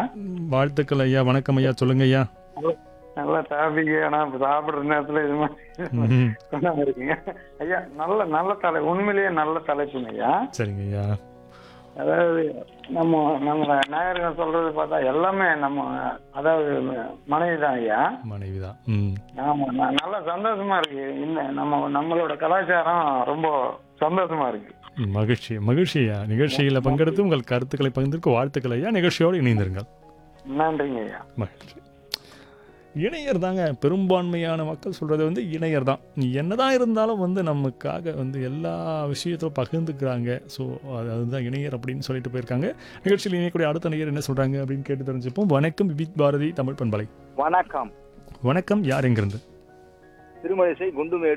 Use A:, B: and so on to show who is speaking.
A: வாழ்த்துக்கள் ஐயா வணக்கம் ஐயா சொல்லுங்க ஐயா
B: நல்ல டாபிக் ஆனா இப்ப சாப்பிடுற நேரத்துல இது மாதிரி
A: ம்,
B: கொண்டாந்து இருக்கீங்க ஐயா நல்ல நல்ல தலை உண்மையிலேயே நல்ல தலைப்புங்க ஐயா
A: சரிங்க ஐயா
B: அதாவது நம்ம நம்ம நாயர்கள் சொல்றது பார்த்தா எல்லாமே நம்ம அதாவது மனைவி தான் ஐயா
A: மனைவி தான் ம்
B: ஆமா ந- நல்ல சந்தோஷமா இருக்கு இந்த நம்ம நம்மளோட கலாச்சாரம் ரொம்ப சந்தோஷமா இருக்கு
A: ம், மகிழ்ச்சி மகிழ்ச்சி ஐயா நிகழ்ச்சியில் பங்கெடுத்து உங்கள் கருத்துக்களை பகிர்ந்திருக்க வாழ்த்துக்கள் ஐயா நிகழ்ச்சியோடு இணைந்திருங்கள்
B: நன்றிங்க ஐயா
A: மகிழ்ச்சி இணையர் தாங்க பெரும்பான்மையான மக்கள் சொல்கிறது வந்து இணையர் தான் நீ என்னதான் இருந்தாலும் வந்து நமக்காக வந்து எல்லா விஷயத்தையும் பகிர்ந்துக்கிறாங்க ஸோ அது அதுதான் இணையர் அப்படின்னு சொல்லிட்டு போயிருக்காங்க நிகழ்ச்சியில் இணையக்கூடிய அடுத்த நேயர் என்ன சொல்கிறாங்க அப்படின்னு கேட்டு தெரிஞ்சுப்போம் வணக்கம் விபித் பாரதி தமிழ் பண்பலை
C: வணக்கம்
A: வணக்கம் யார் எங்கிருந்து
C: திருமலிசை குண்டுமேடு